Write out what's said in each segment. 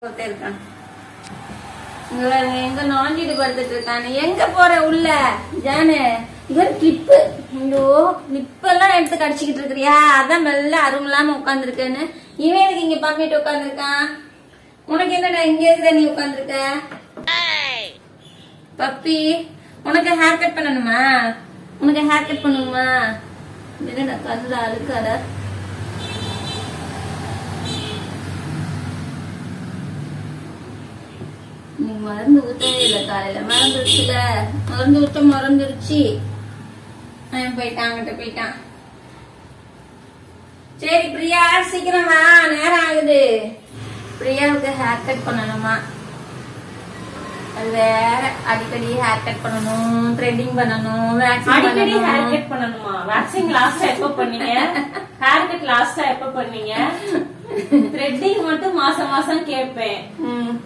ஒருத்தன் இருக்கான் இங்க பாருங்க, எங்க நோண்டிட்டு படுத்துட்டு இருக்கானு எங்க போற உள்ள ஜானு இவர் கிளிப்பு ஐயோ கிளிப் எல்லாம் எடுத்து கடிச்சுக்கிட்டு இருக்கிறியா அதான் மெல்ல அருள் இல்லாம உட்காந்துருக்கேன்னு இவன் எதுக்கு இங்க பண்ணிட்டு உட்காந்துருக்கான் உனக்கு என்னடா இங்க இருக்குதா நீ உட்காந்துருக்க பப்பி உனக்கு ஹேர் கட் பண்ணணுமா உனக்கு ஹேர் கட் பண்ணணுமா என்னடா கண்ணுல அழுக்காடா நீ மருந்து ஊத்தவே இல்லை காலையில மறந்துருச்சுல மருந்து ஊத்த மறந்துருச்சு அவன் போயிட்டான் அங்கிட்ட போயிட்டான் சரி பிரியா சீக்கிரம் வா நேரம் ஆகுது பிரியாவுக்கு ஹேர் கட் பண்ணணுமா அது வேற அடிக்கடி ஹேர் கட் பண்ணணும் த்ரெட்டிங் பண்ணணும் வேக்சின் அடிக்கடி ஹேர் பண்ணணும் கட் பண்ணணுமா வேக்சின் லாஸ்டா எப்ப பண்ணீங்க ஹேர் கட் லாஸ்டா எப்ப பண்ணீங்க த்ரெட்டிங் மட்டும் மாசம் மாசம் கேட்பேன் ம்.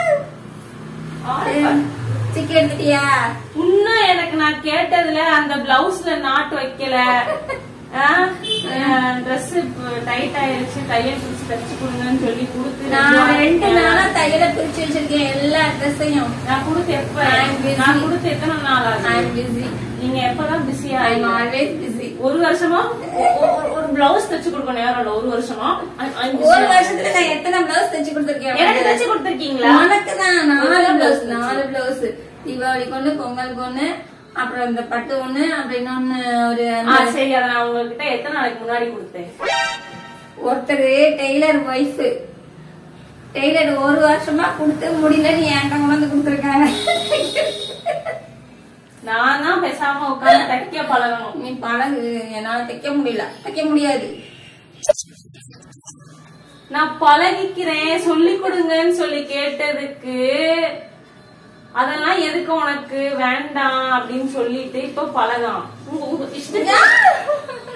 சிக்கி எடுத்துட்டியா இன்னும் எனக்கு நான் கேட்டதுல அந்த பிளவுஸ்ல நாட் வைக்கல ட்ரெஸ் டைட் ஆயிருச்சு தையல் பிடிச்சு தச்சு கொடுங்கன்னு சொல்லி கொடுத்து நான் ரெண்டு நாளா தையல பிரிச்சு வச்சிருக்கேன் எல்லா ட்ரெஸ்ஸையும் நான் கொடுத்து எப்ப I'm busy. நான் கொடுத்து எத்தனை நாள் ஐ ஆகுது எம் பிஸி நீங்க எப்பதான் பிஸியா ஐ எம் ஆல்வேஸ் பிஸி ஒரு வருஷமா ஒ- ஒ- ஒரு பிளவுஸ் தச்சு கொடுக்க நேரம் இல்ல ஒரு வருஷமா I'm- I'm busy. ஒரு வருஷத்துல நான் எத்தனை பிளவுஸ் தைச்சு கொடுத்திருக்கேன் எனக்கு உனக்கு? தச்சு கொடுத்திருக்கீங்களா உனக்கு தான் நாலு ஒரு பிளவுஸ் blouse நாலு பிளவுஸ் தீபாவளிக்கு ஒண்ணு பொங்கலுக்கு ஒண்ணு அப்புறம் இந்த பட்டு ஒண்ணு அப்புறம் இன்னொன்னு ஒரு ஆ, சரி அதை நான் உங்ககிட்ட எத்தனை நாளைக்கு முன்னாடி கொடுத்தேன் ஒருத்தர் டெய்லர் ஒய்ஃப் டெய்லர் ஒரு வருஷமா கொடுத்து முடியல நீ என்கிட்ட கொண்டு வந்து கொடுத்துருக்காங்க நான் தான் பேசாம உட்கார்ந்து தைக்க பழகணும் நீ பழகு என்னால தைக்க முடியல தைக்க முடியாது நான் பழகிக்கிறேன் சொல்லி கொடுங்கன்னு சொல்லி கேட்டதுக்கு அதெல்லாம் எதுக்கு உனக்கு வேண்டாம் அப்படின்னு சொல்லிட்டு இப்ப பழகாம் உங்க உங்க இஷ்டத்துக்கு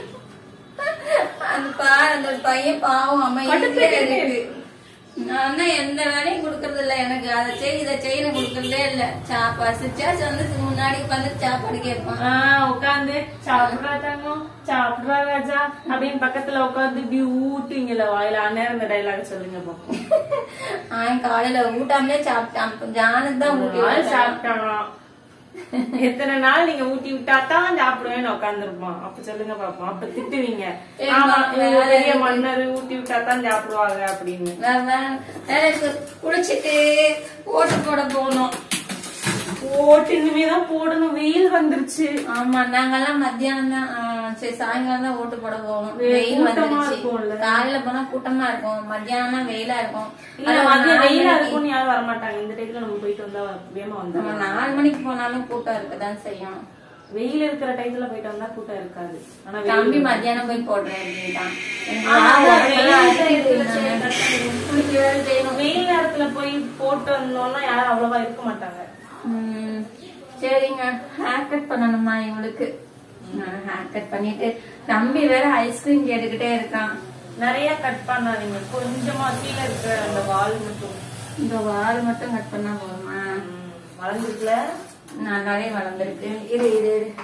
அந்த பா அந்த பையன் பாவம் அமைதியா கடுப்பேத்திட்டு. இருக்கு நான் தான் எந்த வேலையும் கொடுக்கறது இல்ல எனக்கு அதை செய் இதை செய்யணும் கொடுக்கறதே இல்ல சாப்பா சிச்சாச்சு வந்து முன்னாடி உட்காந்து சாப்பாடு கேட்பான் ஆஹ் உட்காந்து சாப்பிடுறா தங்கம் சாப்பிடுறா ராஜா அப்படின்னு பக்கத்துல உட்காந்து இப்படி ஊட்டுவீங்கல்ல வாயில அந்நேரம் இந்த டைலாக் சொல்லுங்க பாப்போம் அவன் காலையில ஊட்டாமலே சாப்பிட்டான் ஜானுக்கு தான் ஊட்டி ஒரு நாள் விட்டேன். சாப்பிட்டான் எத்தனை நாள் நீங்க ஊட்டி விட்டா தான் சாப்பிடுவேன்னு உட்காந்துருப்பான் அப்ப சொல்லுங்க பாப்போம் அப்ப திட்டுவீங்க சரி, ஆமா பா, இவங்க வேற பெரிய எதுக்கு? மன்னர் ஊட்டி விட்டா தான் சாப்பிடுவாங்க அப்படின்னு வேற வேற- வேற இருக்கு. குளிச்சிட்டு ஓட்டு போட போகணும் போட்டு இனிமேதான் போடணும் வெயில் வந்துருச்சு ஆமா நாங்கெல்லாம் மத்தியானம் தான் ஆ, சரி சாயங்காலம் தான் ஓட்டு போட போகணும் வே- வெயில் கூட்டமா வந்துருச்சு இருக்கும்ல. காலையில போனா கூட்டமா இருக்கும் மத்தியானம்னா வெயிலா இருக்கும் இல்ல அது ஒரு மதியம் நாலு வெயிலா மணிக்கு- இருக்கும்னு யாரும் வரமாட்டாங்க இந்த டைத்துல நம்ம போயிட்டு வந்தா வேமா நம்ம வந்தோம் நாலு மணிக்கு போனாலும் கூட்டம் இருக்கதான் செய்யும் வெயில் இருக்கிற டைத்துல போயிட்டு வந்தா கூட்டம் இருக்காது ஆனா தம்பி வெயில் மத்தியானம் போய் போடுறேன் அப்படின்ட்டான் எனக்கு ஆமா, ஞாபகம் வெயில் இல்ல, நேரத்துல அது செய்ய நான் கஷ்டம். குளிக்க வேற செய்யணும் வெயில் நேரத்துல போய் போட்டு வந்தோம்னா யாரும் அவ்வளவா இருக்க மாட்டாங்க ம், சரிங்க ஹேர் கட் பண்ணணுமா இவளுக்கு ஹேர் கட் பண்ணிட்டு தம்பி வேற ஐஸ்கிரீம் கேட்டுக்கிட்டே இருக்கான் நிறைய கட் பண்ணாதீங்க கொஞ்சமா கீழே இருக்கிற அந்த வால் மட்டும் இந்த வால் மட்டும் கட் பண்ணா போதுமா ம், வளர்ந்துருக்குல நல்லாவே வளர்ந்துருக்கு இரு இரு இரு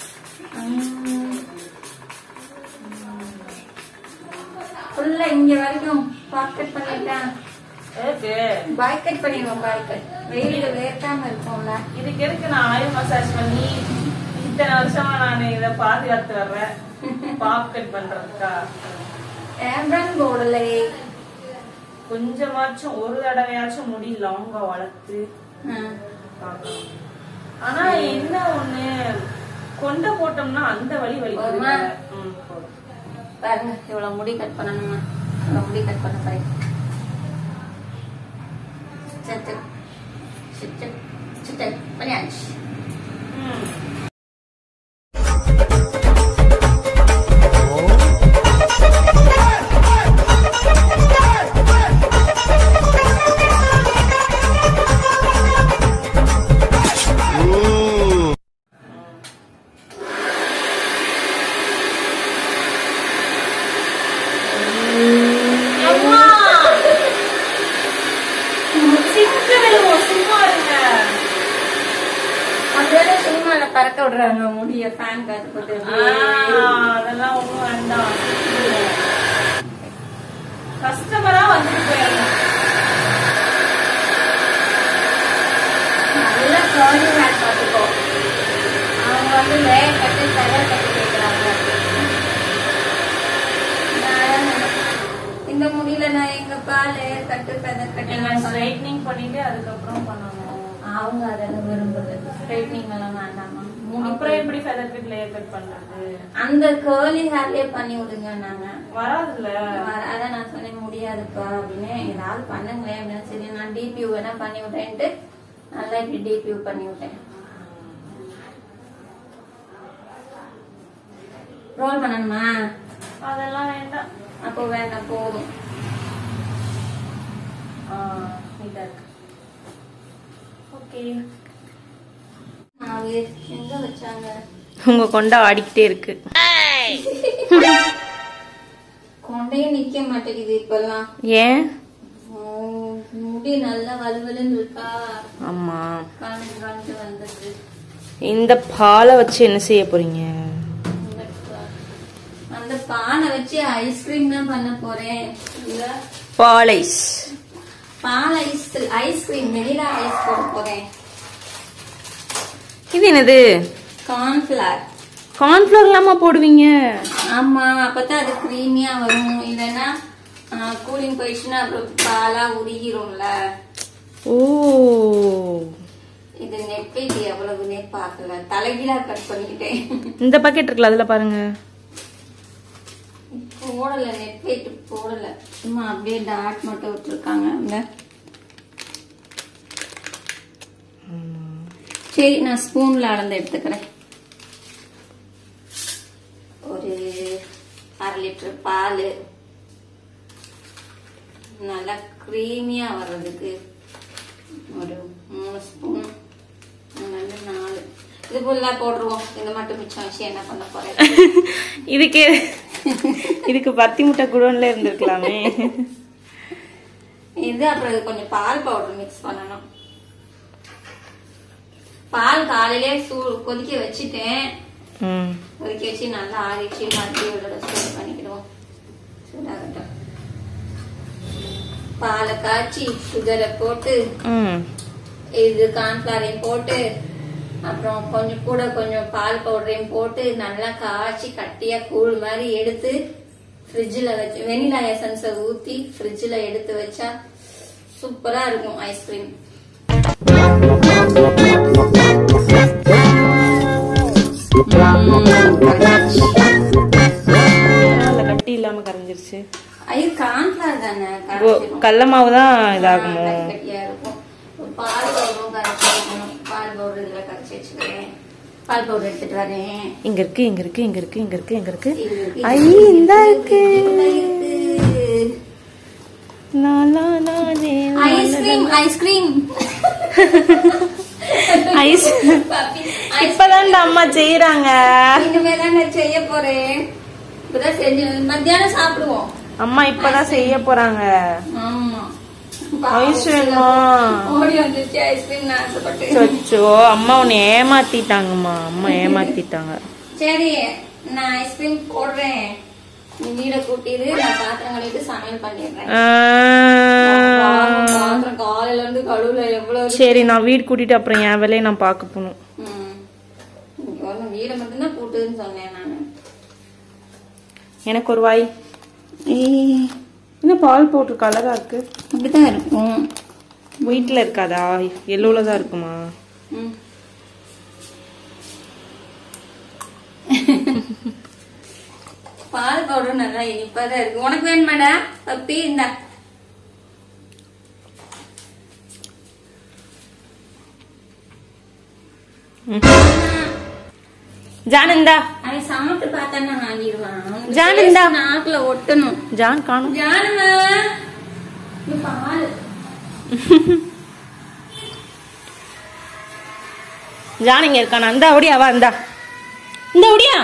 ஃபுல்லா இங்க வரைக்கும் பாக் கட் பண்ணிட்டேன் இருக்கு பாய் கட் பண்ணிடுவோம் பாய் கட் வெயிலுக்கு வேர்க்காம இருக்கும்ல இதுக்கு எதுக்கு நான் ஆயில் மசாஜ் பண்ணி இத்தனை வருஷமா நான் இத பாதுகாத்து வர்றேன் பாப் கட் பண்றதுக்கா ஏப்ரன் போடலை கொஞ்சமாச்சும் ஒரு தடவையாச்சும் முடி லாங்கா வளர்த்து ம். பார்க்கலாம் ஆனா என்ன ஒண்ணு கொண்ட போட்டோம்னா அந்த வலி வலிக்குது போதுமா? ம், போதும். பாருங்க இவ்வளவு முடி கட் பண்ணணுமா இவ்வளவு முடி கட் பண்ண பாருங்க சட்டு சட்டு சட்டு பண்ணியாச்சு ம். அம்மா! சிக்கு விழுவோம், சும்மா இருங்க. அதோட சினிமால பறக்க விடுறாங்க முடிய ஃபேன் காத்து போட்டு ஆ, அதெல்லாம் ஒண்ணும் வேண்டாம். கஸ்டமரா வந்துட்டு போயிடணும் வந்து லேயர் கட்டு செவர் கட்டு கேட்குறாங்க இந்த முடியல நான் எங்கப்பா லேயர் கட்டு ஃபெதர் என்ன கட்டு ஸ்ட்ரைட்னிங் பண்ணிட்டு அதுக்கப்புறம் பண்ணணும் அவங்க அதெல்லாம் விரும்புறது ஸ்ட்ரைட்னிங் எல்லாம் வேண்டாமா அப்புறம் எப்படி ஃபெதர் கட் லேயர் கட் பண்றது அந்த கேர்லி ஹேர்லயே பண்ணி விடுங்க நாங்க வராதுல்ல வர- அதான் நான் சொன்னேன் முடியாதுப்பா அப்படின்னு ஏதாவது பண்ணுங்களேன் அப்படின்னு சரி நான் டிபியூ வேணா பண்ணி விட்டேன்ட்டு நல்லா இப்படி டிபியூ பண்ணி விட்டேன் ரோல் பண்ணணுமா அதெல்லாம் வேண்டாம் அப்போ வேண்டாம் போதும் ஆ, இதா இருக்கு ஓகே அது எங்க வச்சாங்க உங்க கொண்டா ஆடிக்கிட்டே இருக்கு கொண்டையே நிக்க மாட்டேங்குது இப்பெல்லாம் ஏன் உம், முடி நல்லா வலுவலுன்னு இருக்கா ஆமா காஞ்சு காஞ்சு வந்துட்டு இந்த பாலை வச்சு என்ன செய்ய போறீங்க அந்த பானை வச்சு ஐஸ்கிரீம் தான் பண்ண போறேன் இல்ல பால் ஐஸ் பால் ஐஸ் ஐஸ்கிரீம் வெனிலா ஐஸ் போட போறேன் இது என்னது கார்ன்ஃபிளவர் கார்ன்ஃபிளவர் இல்லாம போடுவீங்க ஆமா அப்பதான் அது கிரீமியா வரும் இல்லைன்னா கூலிங் போயிடுச்சுன்னா அப்புறம் பாலா உருகிரும்ல ஓ இது நெட் இது எவ்வளவுனே பார்க்கல தலைகீழா கட் பண்ணிக்கிட்டேன் இந்த பாக்கெட் இருக்குல்ல அதுல பாருங்க போடல நெட் வெயிட் போடல சும்மா அப்படியே டாட் மட்டும் விட்டுருக்காங்க இந்த சரி நான் ஸ்பூன்ல அளந்து எடுத்துக்கிறேன் ஒரு அரை லிட்டர் பால் நல்லா க்ரீமியா வர்றதுக்கு ஒரு மூணு ஸ்பூன் ரெண்டு நாலு இது ஃபுல்லா போட்டுருவோம் இதை மட்டும் மிச்சம் வச்சு என்ன பண்ண போறேன் இதுக்கு இதுக்கு பத்தி முட்டை குடோன்ல இருந்திருக்கலாமே இது அப்புறம் இது கொஞ்சம் பால் பவுடர் மிக்ஸ் பண்ணணும் பால் காலையிலே சூ கொதிக்க வச்சுட்டேன் ம் கொதிக்க வச்சு நல்லா ஆறிச்சு மறுபடியும் ஒரு தடவை சூடு பண்ணிக்கிடுவோம் சூடாகட்டும் பாலை காய்ச்சி சுகரை போட்டு ம் இது கார்ன்ஃபிளவரையும் போட்டு அப்புறம் கொஞ்சம் கூட கொஞ்சம் பால் பவுடரையும் போட்டு நல்லா காய்ச்சி கட்டியா கூழ் மாதிரி எடுத்து ஃப்ரிட்ஜில் வச்சு வெனிலா எசன்ஸை ஊற்றி ஃப்ரிட்ஜில் எடுத்து வச்சா சூப்பரா இருக்கும் ஐஸ்கிரீம் பரவாயில்ல, கட்டி இல்லாம கரைஞ்சிருச்சு ஐயோ கார்ன்ஃபிளவர் தானே ஓ கரைச்சிரும். கடல மாவு தான் இதாகுமோ கட்டி கட்டியா இருக்கும் ஒரு பால் பவுடரும் கரைச்சி வைக்கணும் பால் பவுடர் இதுல கரைச்சி வச்சுக்கிறேன் பால் பவுடர் எடுத்துட்டு வரேன் இங்க இருக்கு இங்க இருக்கு இங்க இருக்கு இங்க இருக்கு இங்க இருக்கு இது இருக்கு, ஐ இது இருக்கு, இந்த இது இருக்கு இருக்கு. லா, லா, லா, லே, லா, லா, ஐஸ்கிரீம் ஐஸ்கிரீம் ஐஸ் பப்பி இப்பதான் இந்த அம்மா செய்யறாங்க இனிமே தான் நான் செய்ய போறேன் இப்பதான் செஞ்சு மத்தியானம் சாப்பிடுவோம் அம்மா இப்பதான் செய்ய போறாங்க ஆமா ஐஸ் வேணுமா ஓடி வந்துச்சு ஐஸ்கிரீம் நான் ஆசைப்பட்டு சொச்சோ அம்மா உன்னை ஏமாத்திட்டாங்கம்மா அம்மா ஏமாத்திட்டாங்க சரி நான் ஐஸ்கிரீம் போடுறேன் நீ வீட கூட்டிடு நான் பாத்திரம் கழுவிட்டு சமையல் பண்ணிடுறேன் ஆ. பாத்திரம் காலையில இருந்து கழுவுல எவ்வளவு இருக்கு. சரி நான் வீடு கூட்டிட்டு அப்புறம் என் வேலையை நான் பார்க்க போகணும் ம். இங்க ஒண்ணும் வீட மட்டும்தான் கூட்டுதுன்னு சொன்னேன் நானு எனக்கு ஒரு வாய் ஏய், என்ன பால் போட்டு கலரா இருக்கு அப்படிதான் இருக்கும் வீட்டில் இருக்காதா எல்லோல தான் இருக்குமா ம். பால் பவுடர் நல்லா இனிப்பா தான் இருக்கு உனக்கு வேணுமாடா பப்பி இந்தா ஜானந்தா அவன் சாப்பிட்டு பார்த்தானா வாங்கிடுவான் அவனுக்கு ஜானந்தா. taste நாக்குல ஒட்டணும் ஜான் காணும் ஜானுமா இது பால் ஜான் இங்க இருக்கானா அந்த ஒடியா வா இந்தா இந்த ஒடியா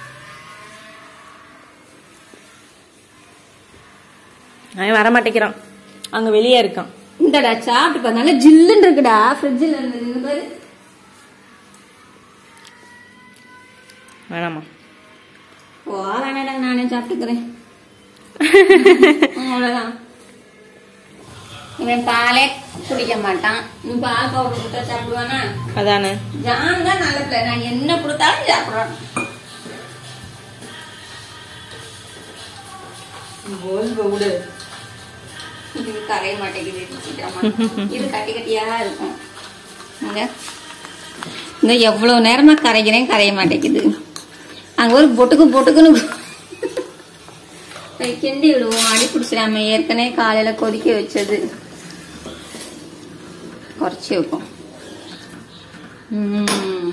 அவன் வர மாட்டேங்கிறான் அங்க வெளியே இருக்கான் இந்தடா சாப்பிட்டு பாரு நல்லா ஜில்லுன்னு இருக்குடா ஃப்ரிட்ஜில் இருந்தது இந்த பாரு வேணாமா ஓ வேணாடா நானே சாப்பிட்டுக்கிறேன் அவ்வளவுதான் இவன் பாலே குடிக்க மாட்டான் நீ பால் பவுடர் கொடுத்தா சாப்பிடுவானா அதானே ஜான் தான் நல்ல பிள்ளை நான் என்ன கொடுத்தாலும் சாப்பிடுறான் விடு இது கரைய மாட்டேங்குது இது சீக்கிரமா இது கட்டி கட்டியா இருக்கும் இங்க இந்த எவ்வளவு நேரமா கரைக்கிறேன் கரைய மாட்டேங்குது அங்க ஒரு பொட்டுக்கு பொட்டுக்குன்னு போய் கிண்டி விடுவோம் அடி பிடிச்சிடாம ஏற்கனவே காலையில கொதிக்க வச்சது குறைச்சி வைப்போம் உம்.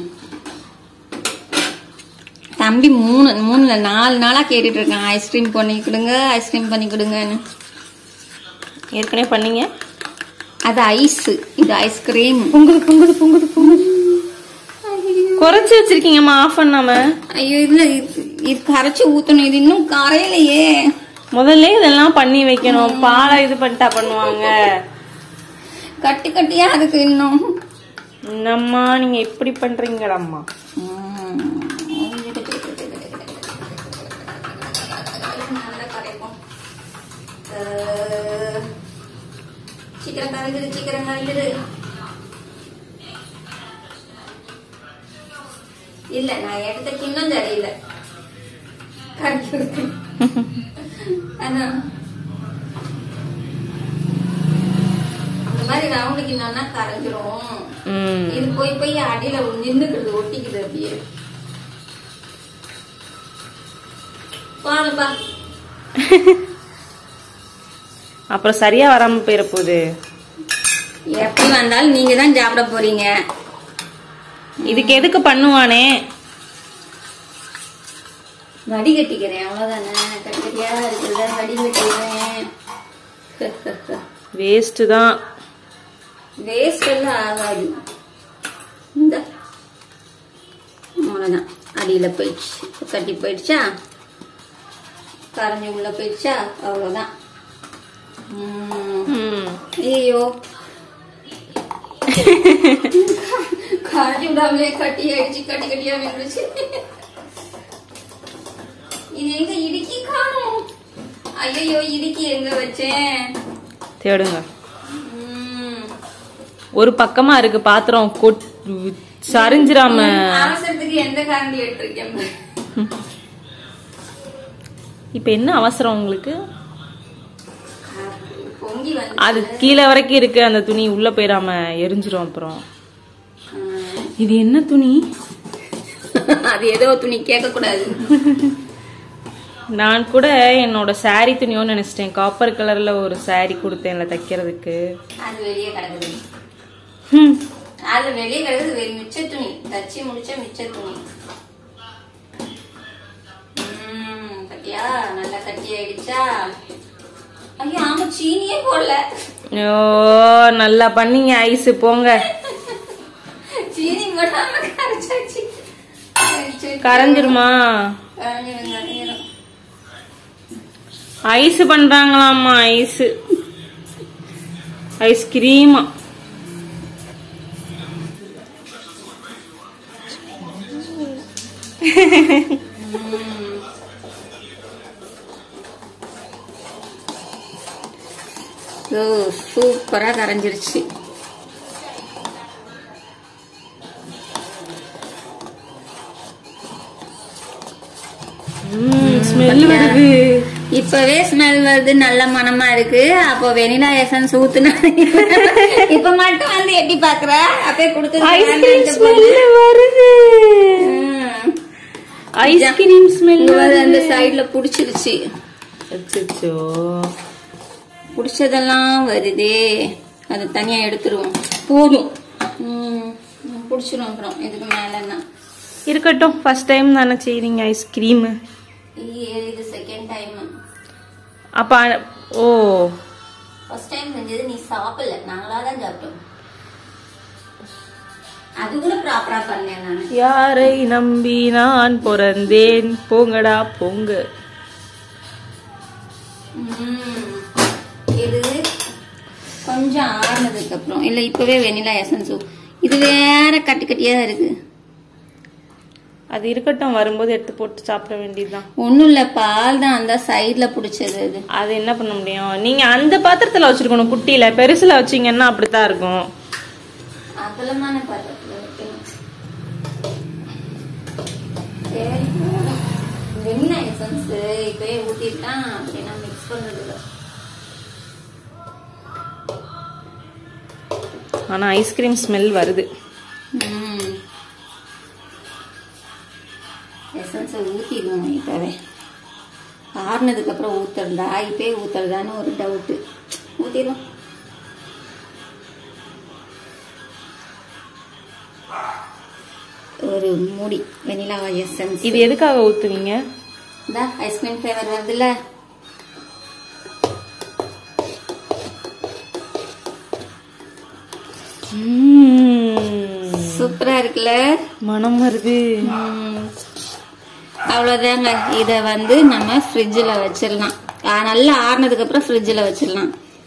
தம்பி மூணு மூணுல நாலு நாளா கேட்டுட்டு இருக்கான் ஐஸ்கிரீம் பண்ணி கொடுங்க ஐஸ்கிரீம் பண்ணி கொடுங்கன்னு ஏற்கனவே பண்ணீங்க அது ஐஸ் இது ஐஸ்கிரீம் பொங்குது பொங்குது பொங்குது பொங்குது குறைச்சு வச்சிருக்கீங்கம்மா ஆஃப் பண்ணாம ஐயோ இதுல இது- இது கரைச்சு ஊத்தணும் இது இன்னும் கரையலையே முதல்ல இதெல்லாம் பண்ணி வைக்கணும் பாலை இது பண்ணிட்டா பண்ணுவாங்க கட்டி கட்டியா அதுக்கு இன்னும் என்னம்மா நீங்க இப்படி பண்றீங்களாம்மா உம். நல்லா கரைப்போம். அஹ், சீக்கிரம் கரைஞ்சிடு சீக்கிரம் கரைஞ்சிடு இல்ல நான் எடுத்த கிண்ணம் சரியில்லை கரைக்கிறது அதான் இந்த மாதிரி ரவுண்டு கிண்ணம்னா கரைஞ்சிரும் ம் இது போய் போய் அடியில நின்னுக்கிறது ஒட்டிக்குது அப்படியே போங்கப்பா அப்புறம் சரியா வராம போயிட போகுது எப்படி வந்தாலும் நீங்க தான் சாப்பிட போறீங்க இதுக்கு எதுக்கு பண்ணுவானே வடி கட்டிக்கிறேன் அவ்வளவுதானே கட்டிக்கட்டியா இருக்கிறத வடி கட்டிக்கிறேன் வேஸ்ட் தான் வேஸ்ட் எல்லாம் ஆகாது இந்த அவ்வளவுதான் அடியில போயிடுச்சு இப்ப கட்டி போயிடுச்சா கரைஞ்சி உள்ள போயிடுச்சா அவ்வளவுதான் உம். ம் ஐயோ காஞ்சி விடாமலே கட்டி அடிச்சு கட்டி கட்டியா விழுந்துச்சு இது எங்க இடுக்கி காணும் ஐயோ இடுக்கி எங்க வச்சேன் தேடுங்க உம். ஒரு பக்கமா இருக்கு பாத்திரம் கொட் சரிஞ்சிராம அவசரத்துக்கு எந்த காண்டி எடுத்திருக்கேன் இப்ப என்ன அவசரம் உங்களுக்கு பொங்கி வந்து அது கீழே வரைக்கும் இருக்கு அந்த துணி உள்ள போயிடாம எரிஞ்சிரும் அப்புறம் உம். இது என்ன துணி அது ஏதோ துணி கேட்க கூடாது நான் கூட என்னோட saree துணியோன்னு நினைச்சிட்டேன் காப்பர் கலர்ல ஒரு saree கொடுத்தேன்ல தைக்கிறதுக்கு அது வெளியே கிடக்குது ஹம். அது வெளியே கிடக்குது வெறும் மிச்ச துணி தச்சு முடிச்ச மிச்ச துணி உம், கட்டியா நல்லா கட்டி ஆயிடுச்சா ஐயோ ஆமா சீனியே போடல ஓ நல்லா பண்ணீங்க ஐஸ் போங்க சீனி போடாம கரைச்சாச்சு அச்சோ. கரைஞ்சிருமா கரைஞ்சிரும் கரைஞ்சிரும் ஐஸ் பண்றாங்களாமா ஐஸ் ஐஸ்கிரீமா ஓ சூப்பரா கரைஞ்சிருச்சு ஸ்மெல் வருது இப்பவே ஸ்மெல் வருது நல்ல மனமா இருக்கு அப்போ வெனிலா எசன்ஸ் ஊத்துனா இப்ப மட்டும் வந்து எட்டி பாக்குற அப்பே ஐஸ்கிரீம் கொடுத்து ஸ்மெல் வருது ஐஸ்கிரீம் ஸ்மெல் அந்த சைடுல புடிச்சிருச்சு அச்சோ புடிச்சதெல்லாம் வருதே அது தனியா எடுத்துருவோம் போதும் ம், புடிச்சிரும் அப்புறம் இதுக்கு மேலன்னா இருக்கட்டும் ஃபர்ஸ்ட் டைம் தானே செய்றீங்க ஐஸ்கிரீம் இது செகண்ட் டைம் அப்ப அ- ஓ ஃபர்ஸ்ட் டைம் செஞ்சது நீ சாப்பிடல நாங்களா தான் சாப்பிட்டோம் அது கூட ப்ராப்பரா பண்ணேன் நான் யாரை நம்பி நான் பிறந்தேன் போங்கடா போங்க ம். இது கொஞ்சம் ஆறுனதுக்கு அப்புறம் இல்ல இப்பவே வெனிலா எசன்ஸ் இது வேற கட்டி கட்டியா இருக்கு அது இருக்கட்டும் வரும்போது எடுத்து போட்டு சாப்பிட வேண்டியதுதான் ஒண்ணும் இல்ல பால் தான் அந்த சைடுல புடிச்சது அது அது என்ன பண்ண முடியும் நீங்க அந்த பாத்திரத்துல வச்சிருக்கணும் குட்டியில பெருசுல வச்சீங்கன்னா அப்படித்தான் இருக்கும் அகலமான பாத்திரத்துல வைக்கணும் சரி போதும். என்ன எசன்ஸ் இப்பயே ஊத்திட்டான் அப்படின்னா மிக்ஸ் பண்றது இல்ல ஆனா ஐஸ்கிரீம் ஸ்மெல் வருது எசன்ஸை ஊற்றிடுவோம் இப்போவே ஆறுனதுக்கு அப்புறம் ஊத்துறதா இப்பயே ஊத்துறதான்னு ஒரு டவுட்டு ஊற்றிடுவோம் ஒரு மூடி வெனிலா எசன்ஸ் இது எதுக்காக ஊத்துவீங்க இந்த ஐஸ்கிரீம் ஃப்ளேவர் வருதுல்ல ம்ம். சூப்பரா இருக்குல்ல மனம் வருது ம். அவ்வளவுதாங்க இத வந்து நம்ம ஃப்ரிட்ஜில் வச்சிடலாம் ஆ, நல்லா ஆறுனதுக்கு அப்புறம் ஃப்ரிட்ஜில் வச்சிடலாம்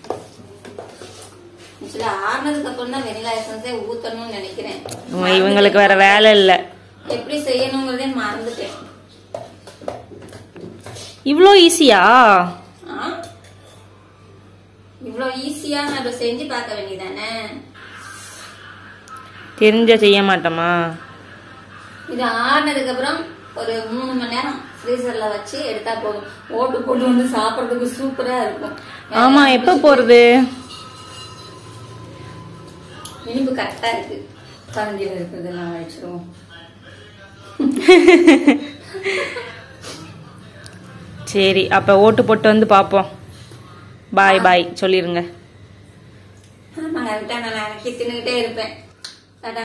ஆக்சுவலா ஆறுனதுக்கு அப்புறம் தான் வெனிலா எசன்ஸே ஊத்தணும்னு நினைக்கிறேன் இவங்க- இவங்களுக்கு வேற வேலை இல்ல எப்படி செய்யணுங்கிறதே மறந்துட்டேன் இவ்ளோ ஈஸியா ஆ? இவ்வளோ ஈஸியா நம்ம செஞ்சு பார்க்க வேண்டியதானே தெரிஞ்ச செய்ய மாட்டோமா இது ஆறுனதுக்கு அப்புறம் ஒரு மூணு மணி நேரம் ஃப்ரீசர்ல வச்சு எடுத்தா போதும் ஓட்டு போட்டு வந்து சாப்பிடுறதுக்கு சூப்பரா இருக்கும் ஆமா எப்ப போறது இனிப்பு கரெக்டா இருக்கு கரண்டியில் இருக்கிறதெல்லாம் வச்சிருவோம் சரி அப்ப ஓட்டு போட்டு வந்து பாப்போம் பாய் பாய் சொல்லிருங்க ஆமாங்க விட்டா நான் எனக்கு தின்னுகிட்டே இருப்பேன்